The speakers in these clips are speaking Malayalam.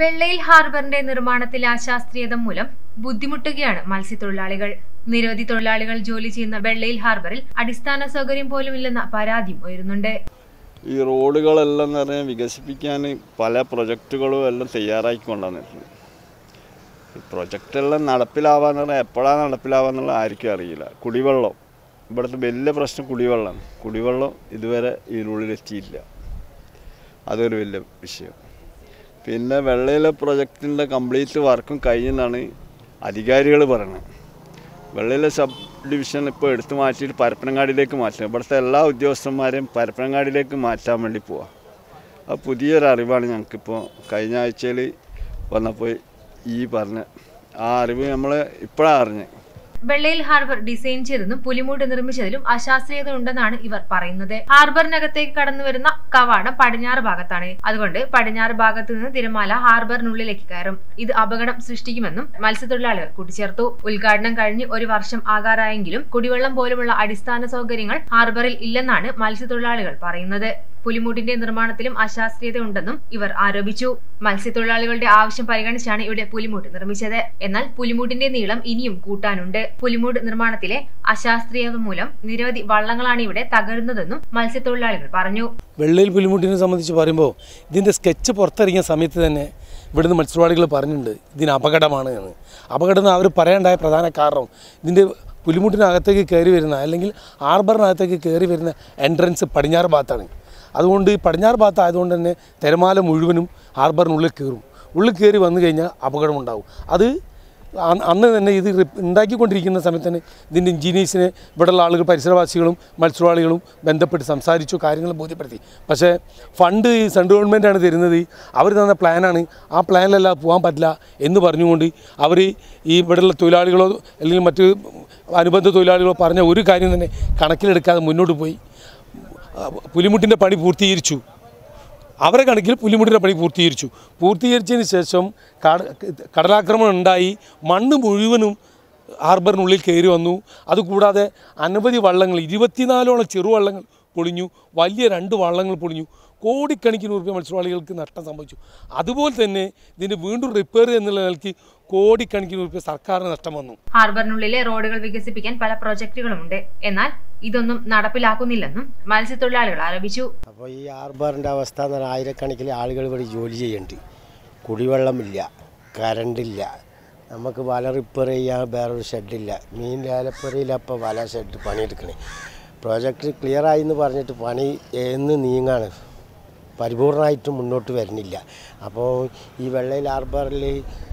വെള്ളയിൽ ഹാർബറിന്റെ നിർമ്മാണത്തിലെ അശാസ്ത്രീയത മൂലം ബുദ്ധിമുട്ടുകയാണ് മത്സ്യത്തൊഴിലാളികൾ നിരവധി തൊഴിലാളികൾ ജോലി ചെയ്യുന്ന വെള്ളയിൽ ഹാർബറിൽ അടിസ്ഥാന സൗകര്യം പോലും ഇല്ലെന്ന പരാതിയും ഉയരുന്നുണ്ട് ഈ റോഡുകളെല്ലാം എന്ന് പറഞ്ഞാൽ വികസിപ്പിക്കാൻ പല പ്രൊജക്റ്റുകളും എല്ലാം തയ്യാറാക്കിക്കൊണ്ടുവന്നിട്ടുണ്ട് ഈ പ്രൊജക്റ്റെല്ലാം നടപ്പിലാവാന്ന് പറഞ്ഞാൽ എപ്പോഴാണ് നടപ്പിലാവാന്നുള്ള ആർക്കും അറിയില്ല കുടിവെള്ളം ഇവിടുത്തെ വലിയ പ്രശ്നം കുടിവെള്ളമാണ് കുടിവെള്ളം ഇതുവരെ ഇതിനുള്ളിൽ എത്തിയില്ല അതൊരു വലിയ വിഷയം പിന്നെ വെള്ളയിലെ പ്രൊജക്റ്റിൻ്റെ കംപ്ലീറ്റ് വർക്കും കഴിഞ്ഞെന്നാണ് അധികാരികൾ പറയുന്നത് വെള്ളയിലെ സബ് ഡിവിഷൻ ഇപ്പോൾ എടുത്തു മാറ്റിയിട്ട് പരപ്പനങ്ങാടിയിലേക്ക് മാറ്റണം ഇവിടുത്തെ എല്ലാ ഉദ്യോഗസ്ഥന്മാരെയും പരപ്പനങ്ങാടിയിലേക്ക് മാറ്റാൻ വേണ്ടി പോവാം അത് പുതിയൊരു അറിവാണ് ഞങ്ങൾക്കിപ്പോൾ കഴിഞ്ഞ ആഴ്ചയിൽ വന്നപ്പോൾ ഈ പറഞ്ഞ ആ അറിവ് നമ്മൾ ഇപ്പോഴാണ് അറിഞ്ഞത് വെള്ളയിൽ ഹാർബർ ഡിസൈൻ ചെയ്തതും പുലിമൂട് നിർമ്മിച്ചതിലും അശാസ്ത്രീയത ഉണ്ടെന്നാണ് ഇവർ പറയുന്നത് ഹാർബറിനകത്തേക്ക് കടന്നു വരുന്ന കവാടം പടിഞ്ഞാറ് ഭാഗത്താണ് അതുകൊണ്ട് പടിഞ്ഞാറ് ഭാഗത്ത് നിന്ന് തിരമാല ഹാർബറിനുള്ളിലേക്ക് കയറും ഇത് അപകടം സൃഷ്ടിക്കുമെന്നും മത്സ്യത്തൊഴിലാളികൾ കൂട്ടിച്ചേർത്തു ഉദ്ഘാടനം കഴിഞ്ഞ് ഒരു വർഷം ആകാറായെങ്കിലും കുടിവെള്ളം പോലുമുള്ള അടിസ്ഥാന സൗകര്യങ്ങൾ ഹാർബറിൽ ഇല്ലെന്നാണ് മത്സ്യത്തൊഴിലാളികൾ പറയുന്നത് പുലിമൂട്ടിന്റെ നിർമ്മാണത്തിലും അശാസ്ത്രീയത ഉണ്ടെന്നും ഇവർ ആരോപിച്ചു മത്സ്യത്തൊഴിലാളികളുടെ ആവശ്യം പരിഗണിച്ചാണ് ഇവിടെ പുലിമൂട്ട് നിർമ്മിച്ചത് എന്നാൽ പുലിമൂട്ടിന്റെ നീളം ഇനിയും കൂട്ടാനുണ്ട് പുലിമൂട് നിർമ്മാണത്തിലെ അശാസ്ത്രീയത മൂലം നിരവധി വള്ളങ്ങളാണ് ഇവിടെ തകരുന്നതെന്നും മത്സ്യത്തൊഴിലാളികൾ പറഞ്ഞു വെള്ളയിൽ പുലിമുട്ടിനെ സംബന്ധിച്ച് പറയുമ്പോൾ ഇതിൻ്റെ സ്കെച്ച് പുറത്തിറങ്ങിയ സമയത്ത് തന്നെ ഇവിടുന്ന് മത്സ്യത്തൊഴിലാളികൾ പറഞ്ഞിട്ടുണ്ട് ഇതിന് അപകടമാണ് എന്ന് അപകടം എന്ന് അവർ പറയാണ്ടായ പ്രധാന കാരണം ഇതിൻ്റെ പുലിമുട്ടിനകത്തേക്ക് കയറി വരുന്ന അല്ലെങ്കിൽ ഹാർബറിനകത്തേക്ക് കയറി വരുന്ന എൻട്രൻസ് പടിഞ്ഞാറ് ഭാഗത്താണ് അതുകൊണ്ട് ഈ പടിഞ്ഞാറ് ഭാഗത്ത് ആയതുകൊണ്ട് തന്നെ തിരമാല മുഴുവനും ഹാർബറിനുള്ളിൽ കയറും ഉള്ളിൽ കയറി വന്നു കഴിഞ്ഞാൽ അപകടമുണ്ടാവും അത് അ- അന്ന് തന്നെ ഇത് റിപ്പ് ഉണ്ടാക്കിക്കൊണ്ടിരിക്കുന്ന സമയത്ത് തന്നെ ഇതിൻ്റെ എഞ്ചിനീയേഴ്സിനെ ഇവിടെയുള്ള ആളുകൾ പരിസരവാസികളും മത്സ്യത്തൊഴിലാളികളും ബന്ധപ്പെട്ട് സംസാരിച്ചു കാര്യങ്ങൾ ബോധ്യപ്പെടുത്തി പക്ഷേ ഫണ്ട് ഈ സെൻട്രൽ ഗവൺമെൻറ്റാണ് തരുന്നത് അവർ തന്ന പ്ലാനാണ് ആ പ്ലാനിലല്ല പോകാൻ പറ്റില്ല എന്ന് പറഞ്ഞുകൊണ്ട് അവർ ഈ ഇവിടെയുള്ള തൊഴിലാളികളോ അല്ലെങ്കിൽ മറ്റ് അനുബന്ധ തൊഴിലാളികളോ പറഞ്ഞ ഒരു കാര്യം തന്നെ കണക്കിലെടുക്കാതെ മുന്നോട്ട് പോയി ആ, പുലിമുട്ടിൻ്റെ പണി പൂർത്തീകരിച്ചു അവരെ കണക്കിൽ പുലിമുട്ടിൻ്റെ പണി പൂർത്തീകരിച്ചു പൂർത്തീകരിച്ചതിന് ശേഷം കട കടലാക്രമണം ഉണ്ടായി മണ്ണ് മുഴുവനും ഹാർബറിനുള്ളിൽ കയറി വന്നു അതുകൂടാതെ അനവധി വള്ളങ്ങൾ ഇരുപത്തിനാലോളം ചെറുവള്ളങ്ങൾ പൊളിഞ്ഞു വലിയ രണ്ട് വള്ളങ്ങൾ പൊളിഞ്ഞു കോടിക്കണക്കിന് രൂപ മത്സ്യത്തൊഴിലാളികൾക്ക് നഷ്ടം സംഭവിച്ചു അതുപോലെ തന്നെ ഇതിന് വീണ്ടും റിപ്പയർ എന്നുള്ള നിലയ്ക്ക് കോടിക്കണക്കിന് രൂപ സർക്കാരിന് നഷ്ടം വന്നു ഹാർബറിനുള്ളിലെ റോഡുകൾ വികസിപ്പിക്കാൻ പല പ്രൊജക്ടുകളുമുണ്ട് എന്നാൽ ഇതൊന്നും നടപ്പിലാക്കുന്നില്ലെന്നും മത്സ്യത്തൊഴിലാളികൾ ആരോപിച്ചു അപ്പോൾ ഈ ഹാർബറിൻ്റെ അവസ്ഥ എന്ന് പറഞ്ഞാൽ ആയിരക്കണക്കിന് ആളുകൾ ഇവിടെ ജോലി ചെയ്യുന്നുണ്ട് കുടിവെള്ളമില്ല കറണ്ടില്ല നമുക്ക് വല റിപ്പയർ ചെയ്യാൻ വേറൊരു ഷെഡില്ല മീൻ ലേലപ്പുരയിൽ അപ്പോൾ വല ഷെഡ് പണിയെടുക്കണേ പ്രോജക്റ്റ് ക്ലിയർ ആയി എന്ന് പറഞ്ഞിട്ട് പണി എന്ന് നീങ്ങാണ് പരിപൂർണമായിട്ടും മുന്നോട്ട് വരുന്നില്ല അപ്പോൾ ഈ വെള്ളയിൽ ഹാർബറിൽ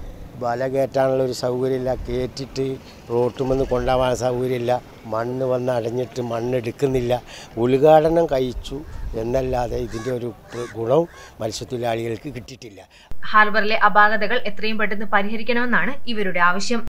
വല കയറ്റാനുള്ള ഒരു സൗകര്യമില്ല കയറ്റിട്ട് റോട്ടുമെന്ന് കൊണ്ടുപോകാൻ സൗകര്യമില്ല മണ്ണ് വന്ന് അടഞ്ഞിട്ട് മണ്ണെടുക്കുന്നില്ല ഉദ്ഘാടനം കഴിച്ചു എന്നല്ലാതെ ഇതിൻ്റെ ഒരു പ്ര- ഗുണവും മത്സ്യത്തൊഴിലാളികൾക്ക് കിട്ടിയിട്ടില്ല ഹാർബറിലെ അപാകതകൾ എത്രയും പെട്ടെന്ന് പരിഹരിക്കണമെന്നാണ് ഇവരുടെ ആവശ്യം